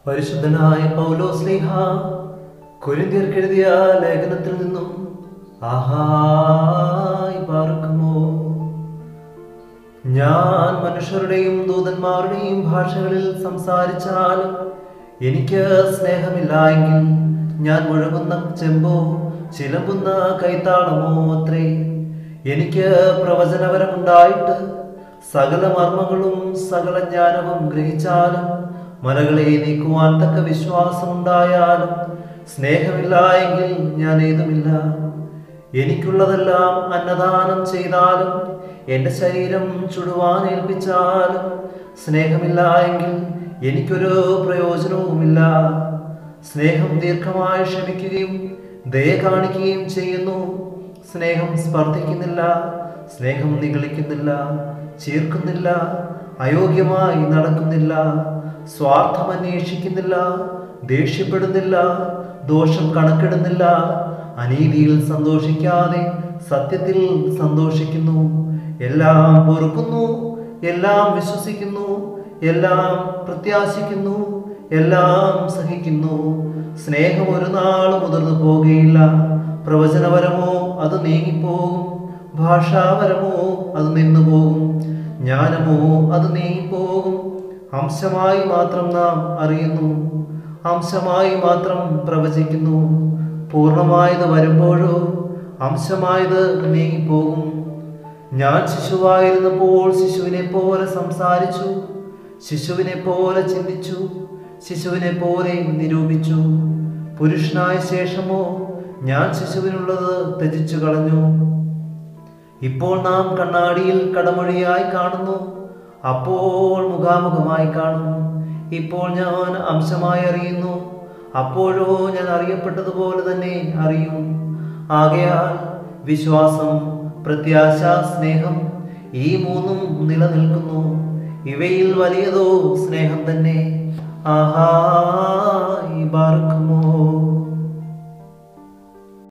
പരിശുദ്ധനായ പൗലോസ്ലിഹ കൊരിന്തിയർക്കെഴുതിയ ലേഖനത്തിൽ നിന്നും ആഹായി പാർക്കുമോ ഞാൻ മനുഷ്യരുടെയും ദൂതന്മാരുടെയും ഭാഷകളിൽ സംസാരിച്ചാലും എനിക്ക് സ്നേഹമില്ല എങ്കിൽ ഞാൻ മുഴങ്ങുന്ന ചെമ്പോ ചിലമ്പുന്ന കൈത്താളമോ അത്രേ എനിക്ക് പ്രവചനപരമുണ്ടായിട്ട് സകല മർമ്മങ്ങളും സകല ജ്ഞാനവും ഗ്രഹിച്ചാലും മലകളെ നീക്കുവാൻ തക്ക വിശ്വാസമുണ്ടായാലും സ്നേഹമില്ല എങ്കിൽ ഞാൻ ഏതുമില്ല എനിക്കുള്ളതെല്ലാം അന്നദാനം ചെയ്താലും എൻ്റെ ശരീരം ചുടുവാൻ ഏൽപ്പിച്ചാലും സ്നേഹമില്ല എങ്കിൽ എനിക്കൊരു പ്രയോജനവുമില്ല സ്നേഹം ദീർഘമായി ക്ഷമിക്കുകയും ദയ കാണിക്കുകയും ചെയ്യുന്നു സ്നേഹം സ്പർദ്ധിക്കുന്നില്ല സ്നേഹം നിഗളിക്കുന്നില്ല ചീർക്കുന്നില്ല അയോഗ്യമായി നടക്കുന്നില്ല സ്വാർത്ഥം അന്വേഷിക്കുന്നില്ല ദേഷ്യപ്പെടുന്നില്ല ദോഷം കണക്കിടുന്നില്ല അനീതിയിൽ സന്തോഷിക്കാതെ സത്യത്തിൽ സന്തോഷിക്കുന്നു എല്ലാം പൊറുക്കുന്നു എല്ലാം വിശ്വസിക്കുന്നു എല്ലാം പ്രത്യാശിക്കുന്നു എല്ലാം സഹിക്കുന്നു സ്നേഹം ഒരു നാൾ മുതിർന്നു പോകുകയില്ല പ്രവചനപരമോ അത് നീങ്ങിപ്പോകും ഭാഷാപരമോ അത് നിന്നുപോകും ജ്ഞാനമോ അത് നീങ്ങിപ്പോകും അംശമായി മാത്രം നാം അറിയുന്നു അംശമായി മാത്രം പ്രവചിക്കുന്നു പൂർണ്ണമായത് വരുമ്പോഴോ അംശമായത് നീങ്ങിപ്പോകും ഞാൻ ശിശുവായിരുന്നപ്പോൾ ശിശുവിനെ പോലെ സംസാരിച്ചു ശിശുവിനെ പോലെ ചിന്തിച്ചു ശിശുവിനെ പോലെ നിരൂപിച്ചു പുരുഷനായ ശേഷമോ ഞാൻ ശിശുവിനുള്ളത് ത്യജിച്ചു കളഞ്ഞു ഇപ്പോൾ നാം കണ്ണാടിയിൽ കടമൊഴിയായി കാണുന്നു അപ്പോൾ മുഖാമുഖമായി കാണുന്നു ഇപ്പോൾ ഞാൻ അംശമായി അറിയുന്നു അപ്പോഴോ ഞാൻ അറിയപ്പെട്ടതുപോലെ തന്നെ അറിയും ആകയാൽ വിശ്വാസം പ്രത്യാശ സ്നേഹം ഈ മൂന്നും നിലനിൽക്കുന്നു ഇവയിൽ വലിയതോ സ്നേഹം തന്നെ ആഹാ ഈ ബാർക്കും